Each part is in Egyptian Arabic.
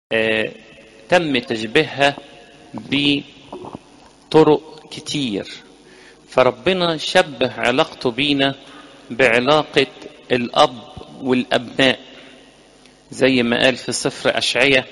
آه تم تشبيهها بطرق كتير فربنا شبه علاقته بينا بعلاقة الأب والأبناء زي ما قال في سفر أشعية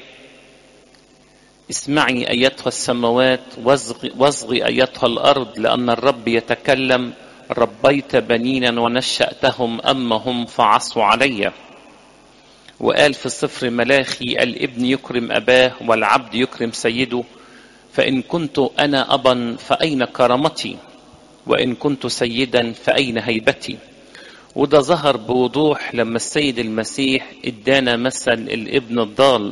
اسمعي أيتها السماوات واصغي, واصغي أيتها الأرض لأن الرب يتكلم ربيت بنينا ونشأتهم أما هم فعصوا علي وقال في سفر ملاخي الابن يكرم أباه والعبد يكرم سيده فإن كنت أنا أبا فأين كرامتي وإن كنت سيدا فأين هيبتي وده ظهر بوضوح لما السيد المسيح ادانا مثل الابن الضال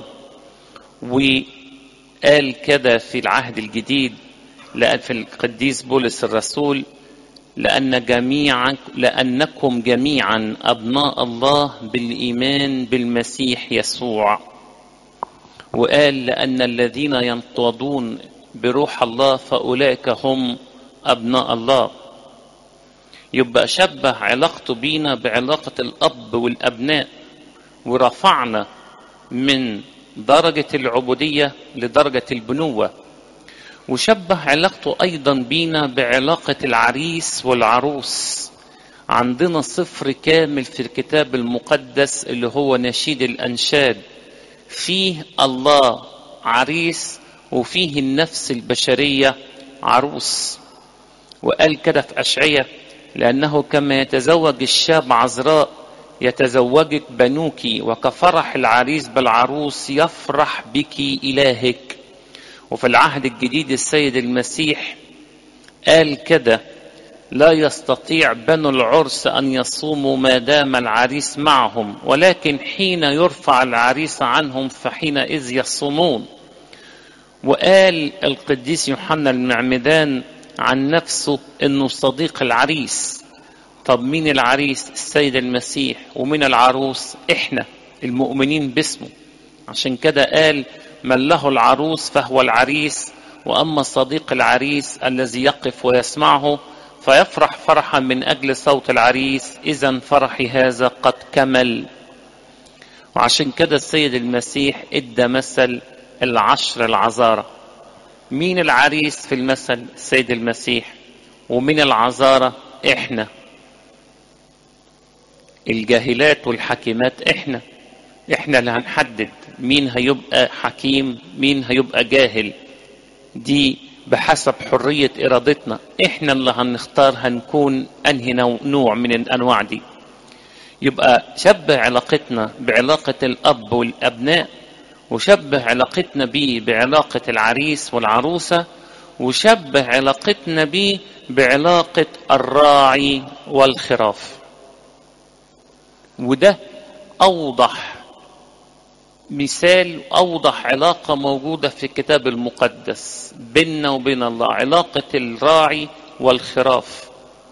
وقال كده في العهد الجديد لأن في القديس بولس الرسول لأن جميعا لأنكم جميعا أبناء الله بالإيمان بالمسيح يسوع وقال لأن الذين ينتضون بروح الله فأولئك هم أبناء الله يبقى شبه علاقته بينا بعلاقة الأب والأبناء ورفعنا من درجة العبودية لدرجة البنوة وشبه علاقته أيضا بينا بعلاقة العريس والعروس عندنا صفر كامل في الكتاب المقدس اللي هو نشيد الأنشاد فيه الله عريس وفيه النفس البشرية عروس وقال كده في أشعية لأنه كما يتزوج الشاب عذراء يتزوجك بنوك وكفرح العريس بالعروس يفرح بك إلهك وفي العهد الجديد السيد المسيح قال كده لا يستطيع بنو العرس أن يصوموا ما دام العريس معهم ولكن حين يرفع العريس عنهم فحينئذ يصومون وقال القديس يوحنا المعمدان عن نفسه انه صديق العريس طب مين العريس السيد المسيح ومين العروس احنا المؤمنين باسمه عشان كده قال من له العروس فهو العريس واما صديق العريس الذي يقف ويسمعه فيفرح فرحا من اجل صوت العريس اذا فرحي هذا قد كمل وعشان كده السيد المسيح ادى مثل العشر العذاره مين العريس في المثل السيد المسيح ومين العذارة احنا الجاهلات والحكيمات احنا احنا اللي هنحدد مين هيبقى حكيم مين هيبقى جاهل دي بحسب حرية ارادتنا احنا اللي هنختار هنكون انهي نوع من الانواع دي يبقى شبه علاقتنا بعلاقة الاب والابناء وشبه علاقتنا بيه بعلاقة العريس والعروسة وشبه علاقتنا بيه بعلاقة الراعي والخراف وده أوضح مثال أوضح علاقة موجودة في الكتاب المقدس بيننا وبين الله علاقة الراعي والخراف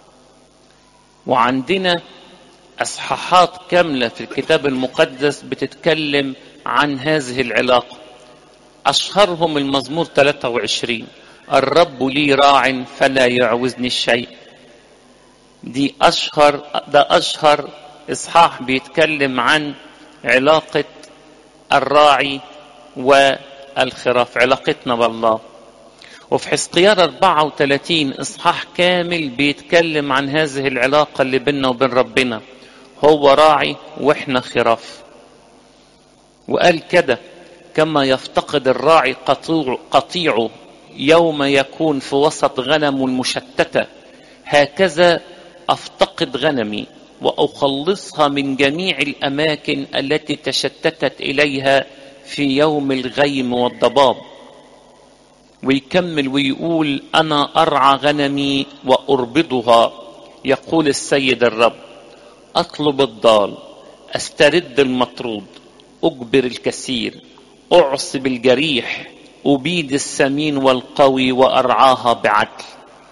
وعندنا أصحاحات كاملة في الكتاب المقدس بتتكلم عن هذه العلاقة أشهرهم المزمور 23 الرب لي راع فلا يعوزني الشيء دي أشهر ده أشهر إصحاح بيتكلم عن علاقة الراعي والخراف علاقتنا بالله وفي حزقيال 34 إصحاح كامل بيتكلم عن هذه العلاقة اللي بيننا وبين ربنا هو راعي وإحنا خراف وقال كده كما يفتقد الراعي قطيع قطيعه يوم يكون في وسط غنم المشتتة هكذا أفتقد غنمي وأخلصها من جميع الأماكن التي تشتتت إليها في يوم الغيم والضباب ويكمل ويقول أنا أرعى غنمي وأربضها يقول السيد الرب أطلب الضال أسترد المطرود أجبر الكثير أعصب الجريح أبيد السمين والقوي وأرعاها بعدل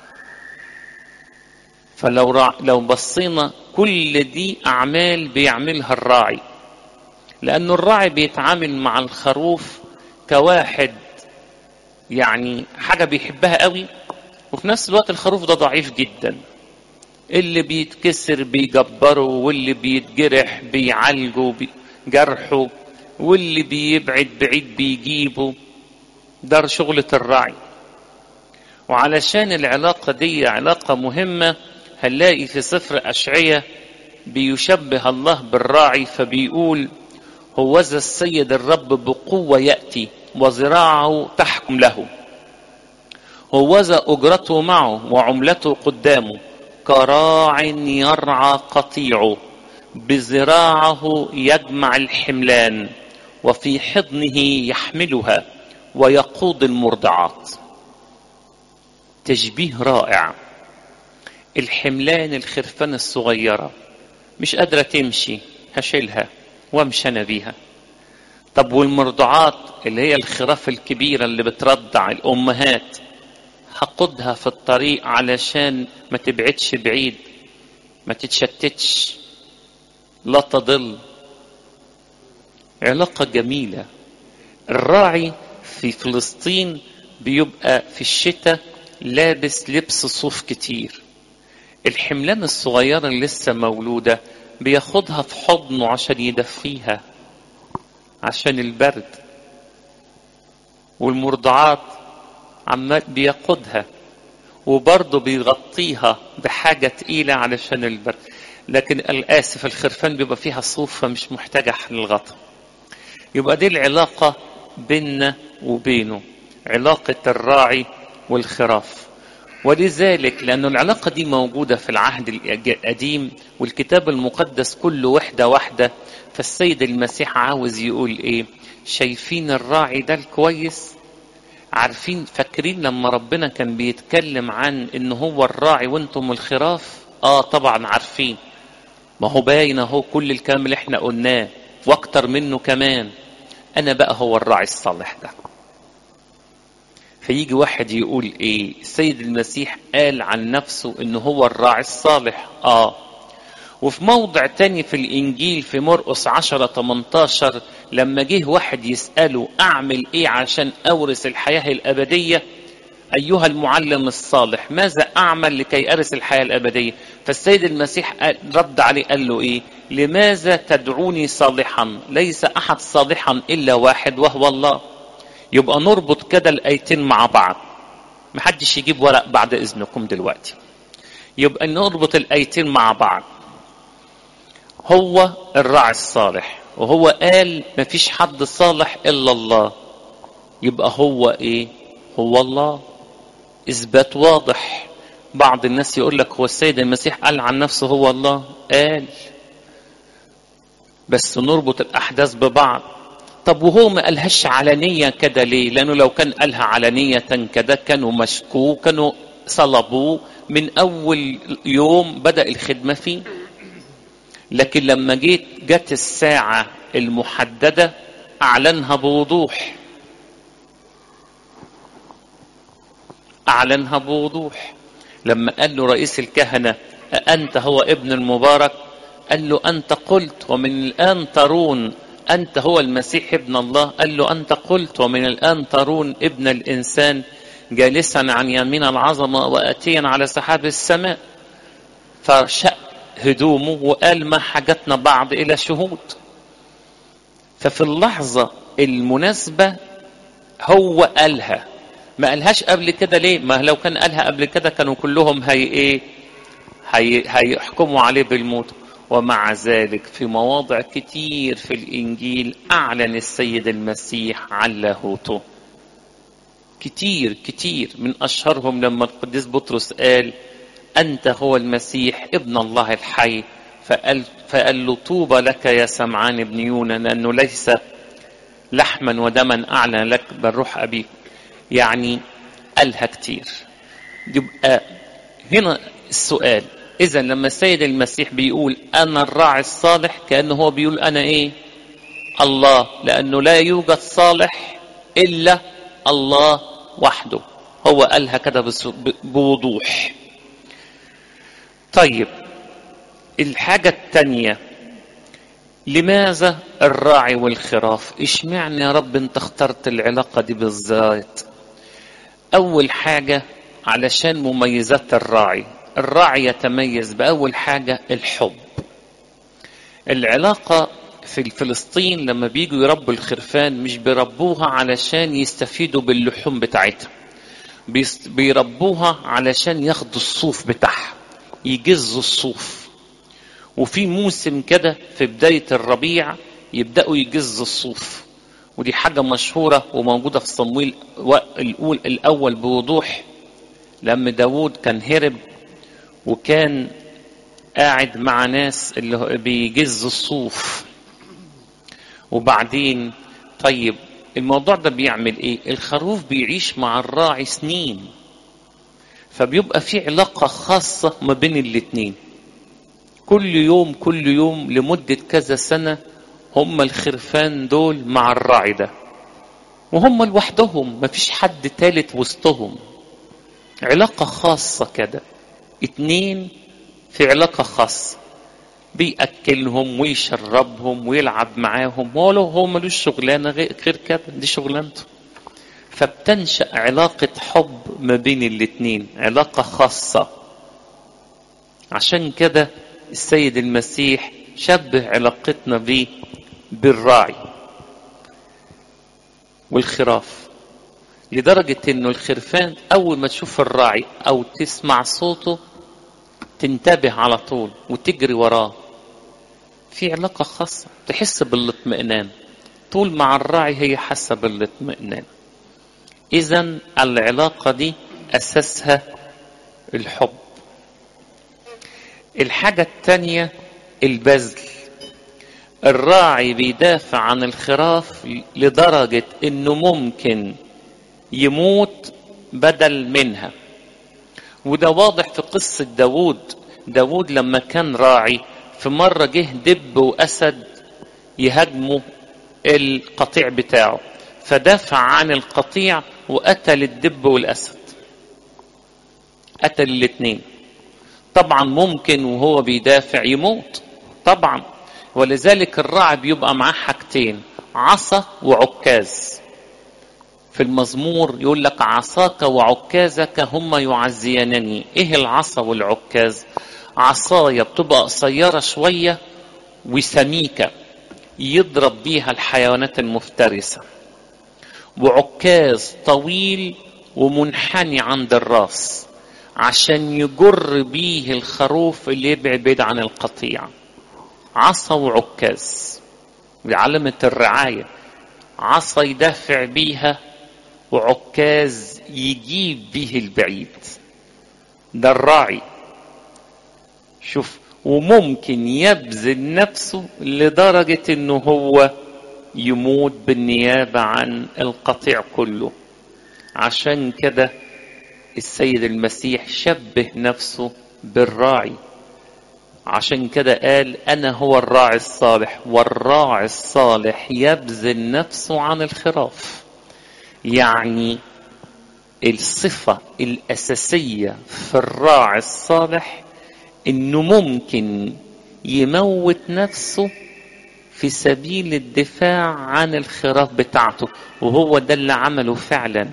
فلو رع... لو بصينا كل دي أعمال بيعملها الراعي لأن الراعي بيتعامل مع الخروف كواحد يعني حاجة بيحبها قوي وفي نفس الوقت الخروف ده ضعيف جدا اللي بيتكسر بيجبره واللي بيتجرح بيعالجه جرحه واللي بيبعد بعيد بيجيبه ده شغلة الراعي وعلشان العلاقة دي علاقة مهمة هنلاقي في سفر أشعية بيشبه الله بالراعي فبيقول هوذا السيد الرب بقوة يأتي وذراعه تحكم له هوذا أجرته معه وعملته قدامه كراع يرعى قطيعه بذراعه يجمع الحملان وفي حضنه يحملها ويقود المرضعات تشبيه رائع الحملان الخرفان الصغيرة مش قادرة تمشي هشيلها وامشي انا بيها طب والمرضعات اللي هي الخراف الكبيرة اللي بترضع الأمهات هقودها في الطريق علشان ما تبعدش بعيد ما تتشتتش لا تضل علاقة جميلة الراعي في فلسطين بيبقى في الشتاء لابس لبس صوف كتير الحملان الصغيرة اللي لسه مولودة بياخدها في حضنه عشان يدفيها عشان البرد والمرضعات عمال بياخدها وبرضه بيغطيها بحاجة تقيلة علشان البرد لكن الآسف الخرفان بيبقى فيها صوف فمش محتاجة للغطا يبقى دي العلاقة بيننا وبينه علاقة الراعي والخراف ولذلك لأن العلاقة دي موجودة في العهد القديم والكتاب المقدس كله وحدة واحدة فالسيد المسيح عاوز يقول إيه شايفين الراعي ده الكويس عارفين فاكرين لما ربنا كان بيتكلم عن ان هو الراعي وانتم الخراف اه طبعا عارفين ما هو باين اهو كل الكلام اللي احنا قلناه واكتر منه كمان انا بقى هو الراعي الصالح ده فيجي واحد يقول ايه السيد المسيح قال عن نفسه انه هو الراعي الصالح اه وفي موضع تاني في الانجيل في مرقس 10 18 لما جه واحد يساله اعمل ايه عشان اورث الحياه الابديه ايها المعلم الصالح ماذا اعمل لكي ارث الحياه الابديه فالسيد المسيح رد عليه قال له ايه لماذا تدعوني صالحا ليس احد صالحا الا واحد وهو الله يبقى نربط كده الايتين مع بعض محدش يجيب ورق بعد اذنكم دلوقتي يبقى نربط الايتين مع بعض هو الراعي الصالح وهو قال مفيش حد صالح الا الله يبقى هو ايه هو الله اثبات واضح بعض الناس يقول لك هو السيد المسيح قال عن نفسه هو الله قال بس نربط الاحداث ببعض طب وهو ما قالهاش علنية كده ليه لانه لو كان قالها علنية كده كانوا مشكوه كانوا صلبوه من اول يوم بدأ الخدمة فيه لكن لما جيت جت الساعة المحددة أعلنها بوضوح أعلنها بوضوح لما قال له رئيس الكهنة أنت هو ابن المبارك قال له أنت قلت ومن الآن ترون أنت هو المسيح ابن الله قال له أنت قلت ومن الآن ترون ابن الإنسان جالسا عن يمين العظمة وآتيا على سحاب السماء فشأ هدومه وقال ما حاجتنا بعض إلى شهود ففي اللحظة المناسبة هو قالها ما قالهاش قبل كده ليه ما لو كان قالها قبل كده كانوا كلهم هي ايه هي هيحكموا عليه بالموت ومع ذلك في مواضع كتير في الانجيل اعلن السيد المسيح عن لاهوته كتير كتير من اشهرهم لما القديس بطرس قال انت هو المسيح ابن الله الحي فقال, فقال له طوبى لك يا سمعان ابن يونا لانه ليس لحما ودما اعلن لك بل روح ابيك يعني قالها كتير يبقى هنا السؤال اذا لما السيد المسيح بيقول انا الراعي الصالح كانه هو بيقول انا ايه الله لانه لا يوجد صالح الا الله وحده هو قالها كده بوضوح طيب الحاجة التانية لماذا الراعي والخراف اشمعنى يا رب انت اخترت العلاقة دي بالذات اول حاجة علشان مميزات الراعي الراعي يتميز باول حاجة الحب العلاقة في فلسطين لما بيجوا يربوا الخرفان مش بيربوها علشان يستفيدوا باللحوم بتاعتها بيربوها علشان ياخدوا الصوف بتاعها يجزوا الصوف وفي موسم كده في بداية الربيع يبدأوا يجزوا الصوف ودي حاجة مشهورة وموجودة في صمويل الأول الأول بوضوح لما داود كان هرب وكان قاعد مع ناس اللي بيجزوا الصوف وبعدين طيب الموضوع ده بيعمل ايه الخروف بيعيش مع الراعي سنين فبيبقى في علاقة خاصة ما بين الاتنين كل يوم كل يوم لمدة كذا سنة هم الخرفان دول مع الراعي ده وهم لوحدهم مفيش حد تالت وسطهم علاقة خاصة كده اتنين في علاقة خاصة بيأكلهم ويشربهم ويلعب معاهم ولو هو ملوش شغلانة غير كده دي شغلانته فبتنشأ علاقة حب ما بين الاتنين علاقة خاصة عشان كده السيد المسيح شبه علاقتنا بيه بالراعي والخراف لدرجة انه الخرفان اول ما تشوف الراعي او تسمع صوته تنتبه على طول وتجري وراه في علاقة خاصة تحس بالاطمئنان طول مع الراعي هي حاسة بالاطمئنان إذا العلاقة دي أساسها الحب الحاجة التانية البذل الراعي بيدافع عن الخراف لدرجة انه ممكن يموت بدل منها وده واضح في قصة داود داود لما كان راعي في مرة جه دب وأسد يهاجموا القطيع بتاعه فدافع عن القطيع وقتل الدب والأسد قتل الاثنين طبعا ممكن وهو بيدافع يموت طبعا ولذلك الراعي بيبقى معاه حاجتين عصا وعكاز في المزمور يقول لك عصاك وعكازك هما يعزيانني ايه العصا والعكاز عصاية بتبقى قصيرة شوية وسميكة يضرب بيها الحيوانات المفترسة وعكاز طويل ومنحني عند الراس عشان يجر بيه الخروف اللي يبعد بعيد عن القطيع عصا وعكاز بعلامة الرعاية عصا يدافع بيها وعكاز يجيب به البعيد ده الراعي شوف وممكن يبذل نفسه لدرجة انه هو يموت بالنيابة عن القطيع كله عشان كده السيد المسيح شبه نفسه بالراعي عشان كده قال انا هو الراعي الصالح والراعي الصالح يبذل نفسه عن الخراف يعني الصفة الأساسية في الراعي الصالح إنه ممكن يموت نفسه في سبيل الدفاع عن الخراف بتاعته وهو ده اللي عمله فعلا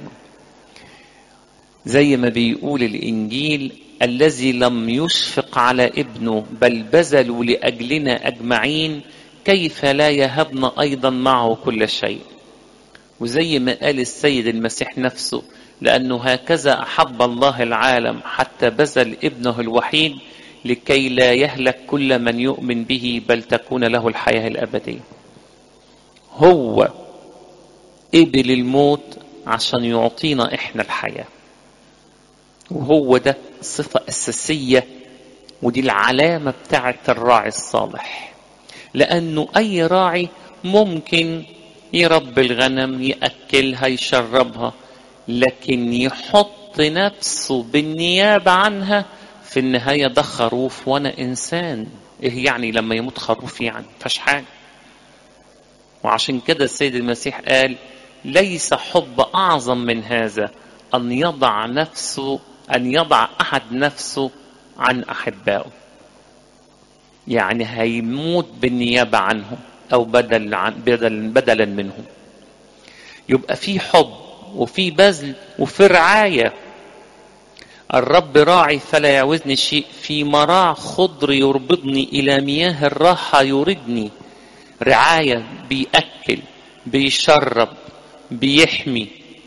زي ما بيقول الإنجيل الذي لم يشفق على ابنه بل بذلوا لأجلنا أجمعين كيف لا يهبنا أيضا معه كل شيء وزي ما قال السيد المسيح نفسه لأنه هكذا أحب الله العالم حتى بذل ابنه الوحيد لكي لا يهلك كل من يؤمن به بل تكون له الحياة الأبدية هو قبل الموت عشان يعطينا إحنا الحياة وهو ده صفة أساسية ودي العلامة بتاعة الراعي الصالح لأنه أي راعي ممكن يربي الغنم يأكلها يشربها لكن يحط نفسه بالنيابة عنها في النهاية ده خروف وأنا إنسان إيه يعني لما يموت خروف يعني فش حاجة وعشان كده السيد المسيح قال ليس حب أعظم من هذا أن يضع نفسه أن يضع أحد نفسه عن أحبائه يعني هيموت بالنيابة عنهم أو بدل عن بدل بدلا منهم يبقى في حب وفي بذل وفي رعاية الرب راعي فلا يعوزني شيء في مراع خضر يربضني إلى مياه الراحة يردني رعاية بيأكل بيشرب بيحمي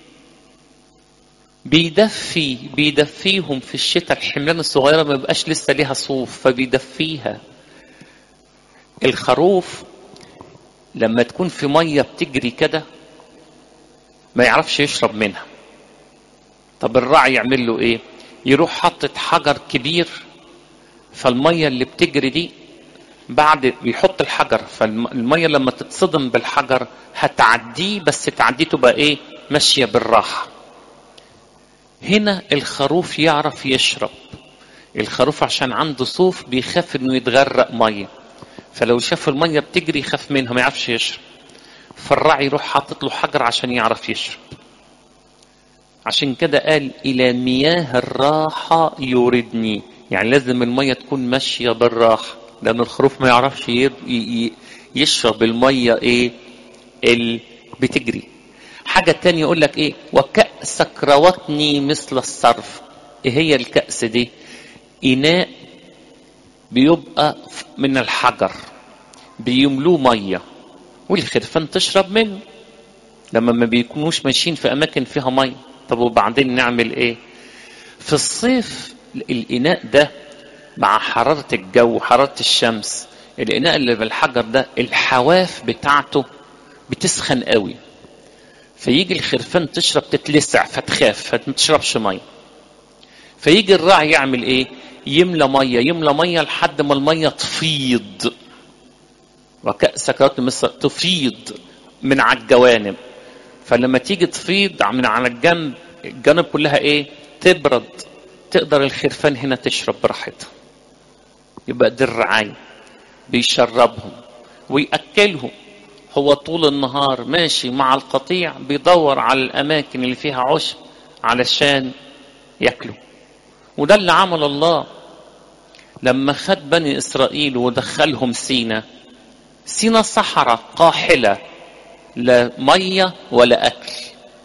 بيدفي بيدفيهم في الشتاء الحملان الصغيرة ما بيبقاش لسه ليها صوف فبيدفيها الخروف لما تكون في مية بتجري كده ما يعرفش يشرب منها طب الراعي يعمل له ايه يروح حاطط حجر كبير فالمية اللي بتجري دي بعد بيحط الحجر فالمية لما تتصدم بالحجر هتعديه بس تعديه تبقى ايه ماشية بالراحة هنا الخروف يعرف يشرب الخروف عشان عنده صوف بيخاف انه يتغرق ميه فلو شاف الميه بتجري يخاف منها ما يعرفش يشرب فالراعي يروح حاطط له حجر عشان يعرف يشرب عشان كده قال الى مياه الراحه يوردني يعني لازم الميه تكون ماشيه بالراحه لان الخروف ما يعرفش يشرب الميه ايه اللي بتجري حاجة تانية يقول لك ايه وكأسك روتني مثل الصرف ايه هي الكأس دي إناء بيبقى من الحجر بيملوه مية والخرفان تشرب منه لما ما بيكونوش ماشيين في أماكن فيها مية طب وبعدين نعمل ايه في الصيف الإناء ده مع حرارة الجو حرارة الشمس الإناء اللي بالحجر ده الحواف بتاعته بتسخن قوي فيجي الخرفان تشرب تتلسع فتخاف فما تشربش ميه فيجي الراعي يعمل ايه يملى ميه يملى ميه لحد ما الميه تفيض وكأسك مثل تفيض من على الجوانب فلما تيجي تفيض من على الجنب الجانب كلها ايه تبرد تقدر الخرفان هنا تشرب براحتها يبقى دي الرعاية بيشربهم ويأكلهم هو طول النهار ماشي مع القطيع بيدور على الأماكن اللي فيها عشب علشان ياكلوا وده اللي عمل الله لما خد بني إسرائيل ودخلهم سينا سينا صحراء قاحلة لا مية ولا أكل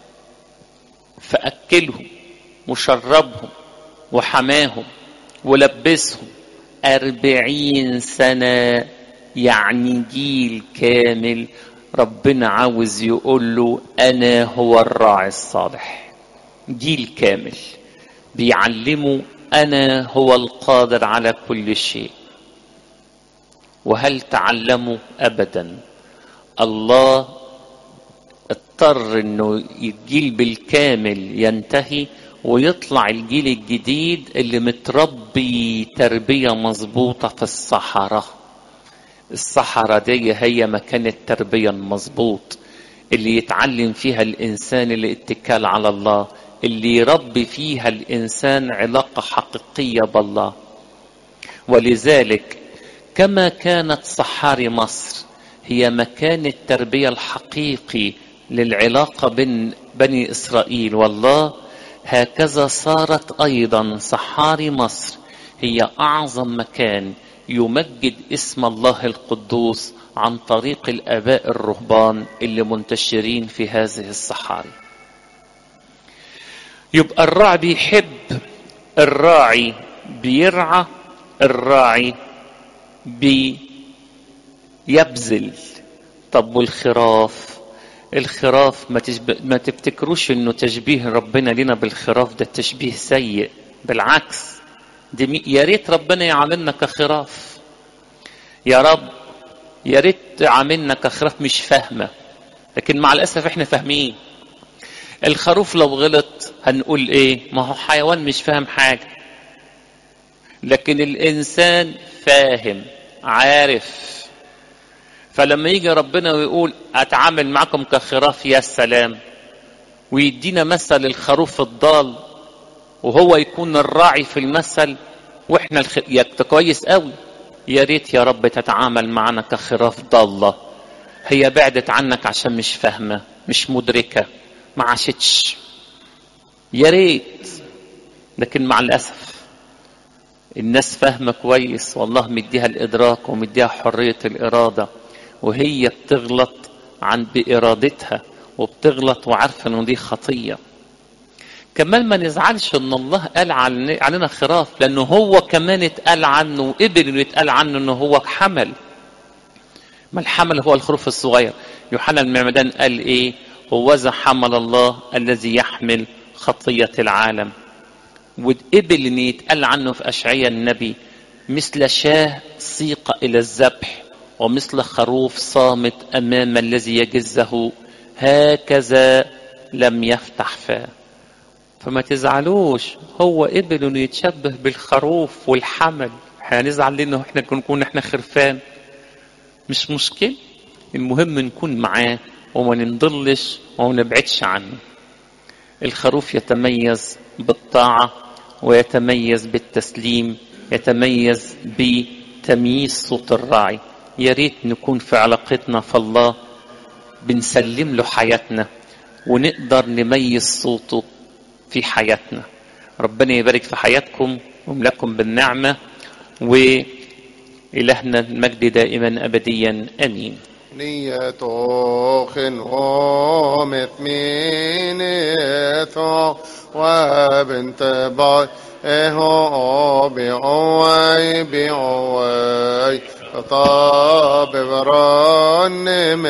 فأكلهم وشربهم وحماهم ولبسهم أربعين سنة يعني جيل كامل ربنا عاوز يقول له أنا هو الراعي الصالح جيل كامل بيعلمه أنا هو القادر على كل شيء وهل تعلموا أبدا الله اضطر انه الجيل بالكامل ينتهي ويطلع الجيل الجديد اللي متربي تربية مظبوطة في الصحراء الصحراء دي هي مكان التربية المظبوط اللي يتعلم فيها الإنسان الاتكال على الله اللي يربي فيها الإنسان علاقة حقيقية بالله ولذلك كما كانت صحاري مصر هي مكان التربية الحقيقي للعلاقة بين بني إسرائيل والله هكذا صارت أيضا صحاري مصر هي أعظم مكان يمجد اسم الله القدوس عن طريق الآباء الرهبان اللي منتشرين في هذه الصحاري يبقى الراعي بيحب الراعي بيرعى الراعي بيبذل طب والخراف الخراف ما, تشب... ما تفتكروش انه تشبيه ربنا لنا بالخراف ده تشبيه سيء بالعكس دي مي... يا ريت ربنا يعاملنا كخراف يا رب يا ريت عاملنا كخراف مش فاهمه لكن مع الاسف احنا فاهمين الخروف لو غلط هنقول ايه ما هو حيوان مش فاهم حاجه لكن الانسان فاهم عارف فلما يجي ربنا ويقول اتعامل معكم كخراف يا سلام ويدينا مثل الخروف الضال وهو يكون الراعي في المثل واحنا الخ... كويس قوي يا ريت يا رب تتعامل معنا كخراف ضالة هي بعدت عنك عشان مش فاهمة مش مدركة ما عاشتش يا ريت لكن مع الأسف الناس فاهمة كويس والله مديها الإدراك ومديها حرية الإرادة وهي بتغلط عن بإرادتها وبتغلط وعارفة إنه دي خطية كمان ما نزعلش إن الله قال علينا خراف لأنه هو كمان اتقال عنه وقبل إنه يتقال عنه إنه هو حمل ما الحمل هو الخروف الصغير يوحنا المعمدان قال ايه هوذا حمل الله الذي يحمل خطية العالم وقبل ان يتقال عنه في اشعياء النبي مثل شاه سيق الى الذبح ومثل خروف صامت امام الذي يجزه هكذا لم يفتح فاه فما تزعلوش هو قبل انه يتشبه بالخروف والحمل هنزعل لانه احنا نكون احنا خرفان مش مشكلة المهم نكون معاه وما ننضلش وما نبعدش عنه الخروف يتميز بالطاعة ويتميز بالتسليم يتميز بتمييز صوت الراعي يا ريت نكون في علاقتنا في الله بنسلم له حياتنا ونقدر نميز صوته في حياتنا ربنا يبارك في حياتكم ويملككم بالنعمة وإلهنا المجد دائما أبديا أمين نيتوخن ومثمينيثو وبنت باي اهو بعوي بعوي طاب بران